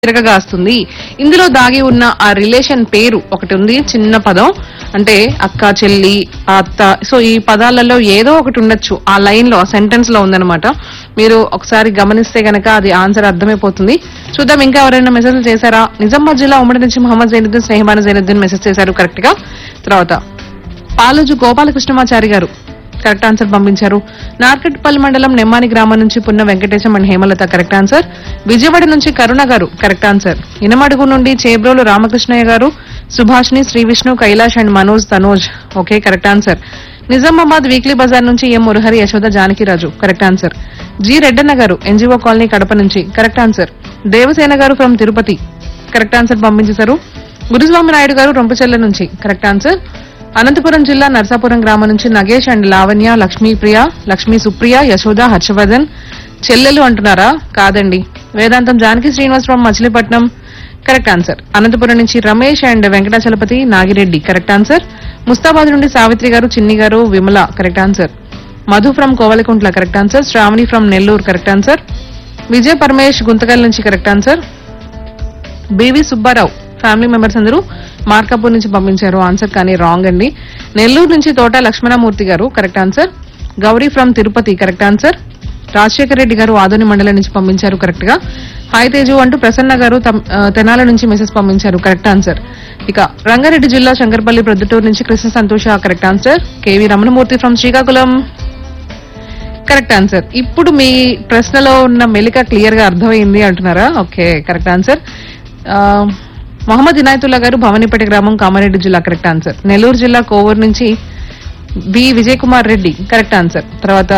తిరగగాస్తుంది ఇందులో దాగి ఉన్న ఆ రిలేషన్ పేరు ఒకటి ఉంది చిన్న పదం అంటే అక్క చెల్లి అత్త సో ఈ పదాలలో ఏదో ఒకటి ఉండొచ్చు ఆ లైన్ లో ఆ సెంటెన్స్ లో ఉందన్నమాట మీరు ఒకసారి గమనిస్తే గనక అది ఆన్సర్ అర్థమైపోతుంది చూద్దాం ఇంకా ఎవరైనా మెసేజ్ చేశారా నిజామాబాద్ జిల్లా ఉమ్మడి నుంచి మహమ్మద్ జైనుద్దీన్ స్నేహబాన జైనుద్దీన్ మెసేజ్ చేశారు కరెక్ట్ గా తర్వాత పాలజు గోపాలకృష్ణమాచారి గారు కరెక్ట్ ఆన్సర్ పంపించారు నార్కట్పల్లి మండలం నెమ్మాని గ్రామం నుంచి Punna Venkatesham and Hemalatha correct answer Vijayawada నుంచి కరుణ గారు కరెక్ట్ ఆన్సర్ ఇనమడుగు నుండి Chebrolu Ramakrishnaiah garu Subhashini Shri Vishnu Kailash and Manoj Tanoj okay correct answer Nizamabad weekly బజార్ నుంచి M Murahari Yashoda Janakiraju correct answer G Reddanna garu NGO colony Kadapa నుంచి కరెక్ట్ ఆన్సర్ దేవసేన గారు ఫ్రమ్ తిరుపతి కరెక్ట్ ఆన్సర్ పంపించేశారు గురుస్వామి నాయుడు గారు రొంపచెల్ల నుంచి కరెక్ట్ ఆన్సర్ అనంతపురం జిల్లా నర్సాపురం గ్రామం నుంచి నగేష్ అండ్ లావణ్య లక్ష్మీప్రియ లక్ష్మీ సుప్రియ యశోద హర్షవర్ధన్ చెల్లెలు అంటున్నారా కాదండి వేదాంతం జానకి శ్రీనివాసరావు మచిలీపట్నం కరెక్ట్ ఆన్సర్ అనంతపురం నుంచి Ramesh and Venkatachalapathi Nagireddy correct answer Mustabad నుండి Savitri garu Chinni garu Vimala correct answer Madhu from Kovelakuntla correct answer Sravani from Nellore correct answer Vijay Paramesh Guntakal నుంచి correct answer BV Subbarao family members అందరూ మార్కాపూర్ నుంచి పంపించారు ఆన్సర్ కానీ రాంగ్ అండి నెల్లూరు నుంచి Thota Lakshmanamurthy garu correct answer Gauri from Tirupati correct answer Rajasekhara Reddy garu Adoni మండలం నుంచి పంపించారు కరెక్ట్ గా హాయ్ తేజు అంటూ ప్రసన్న గారు తమ్- ఆ, తెనాల నుంచి మెసేజ్ పంపించారు కరెక్ట్ ఆన్సర్ ఇక రంగారెడ్డి జిల్లా శంకర్పల్లి ప్రొద్దుటూరు నుంచి Krishna Santosha correct answer KV Ramanamurthy from Srikakulam correct answer ఇప్పుడు మీ ప్రశ్నలో ఉన్న మెలిక క్లియర్ గా అర్థమైంది అంటున్నారా ఓకే కరెక్ట్ ఆన్సర్ ఆ, మొహమ్మద్ ఇనాయతుల్లా గారు భవనిపేట గ్రామం కామారెడ్డి జిల్లా కరెక్ట్ ఆన్సర్ నెల్లూరు జిల్లా కోవూరు నుంచి B Vijay Kumar Reddy correct answer తర్వాత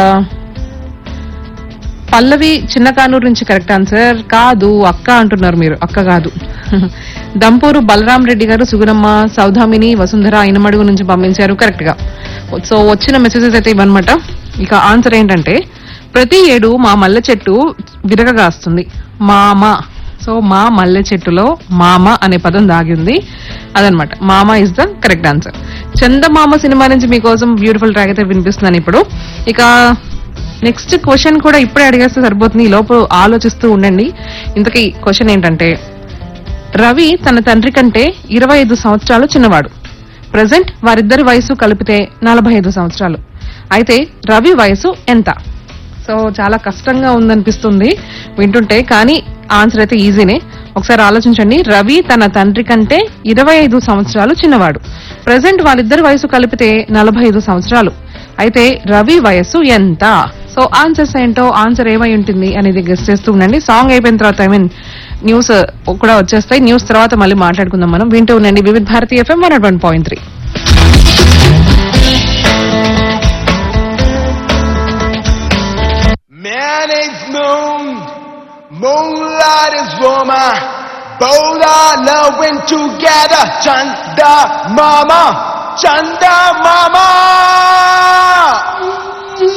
పల్లవి చిన్న కానూరు నుంచి కరెక్ట్ ఆన్సర్ కాదు అక్క అంటున్నారు మీరు అక్క కాదు దంపూరు బలరాం రెడ్డి గారు సుగుణమ్మ సౌధామిని వసుంధర ఇనమడుగు నుంచి పంపించారు కరెక్ట్ గా సో వచ్చిన మెసేజెస్ అయితే ఇవన్నమాట ఇక ఆన్సర్ ఏంటంటే ప్రతి ఏడు మా మల్లె చెట్టు విరగగాస్తుంది మామ సో మా మల్లె చెట్టులో మామ అనే పదం దాగి ఉంది అదనమాట మామ is the correct answer Chandamama cinema నుంచి మీకోసం బ్యూటిఫుల్ ట్రాక్ అయితే వినిపిస్తున్నాను ఇప్పుడు ఇక నెక్స్ట్ క్వశ్చన్ కూడా ఇప్పుడే అడిగేస్తే సరిపోతుంది ఈ లోపు ఆలోచిస్తూ ఉండండి ఇంతకీ క్వశ్చన్ ఏంటంటే రవి తన తండ్రి కంటే ఇరవై ఐదు సంవత్సరాలు చిన్నవాడు ప్రజెంట్ వారిద్దరి వయసు కలిపితే నలభై ఐదు సంవత్సరాలు అయితే రవి వయసు ఎంత సో చాలా కష్టంగా ఉందనిపిస్తుంది వింటుంటే కానీ ఆన్సర్ అయితే ఈజీనే ఒకసారి ఆలోచించండి రవి తన తండ్రి కంటే ఇరవై ఐదు సంవత్సరాలు చిన్నవాడు ప్రజెంట్ వాళ్ళిద్దరి వయసు కలిపితే నలభై ఐదు సంవత్సరాలు అయితే రవి వయస్సు ఎంత సో ఆన్సర్స్ ఏంటో ఆన్సర్ ఏమై ఉంటుంది అనేది గెస్ట్ చేస్తూ ఉండండి సాంగ్ అయిపోయిన తర్వాత ఐ మీన్ న్యూస్ కూడా వచ్చేస్తాయి న్యూస్ తర్వాత మళ్ళీ మాట్లాడుకుందాం మనం వింటూ ఉండండి Vividh Bharati FM one one point three Man is moon, moonlight is woman. Both are loving together. Chanda mama, Chanda mama.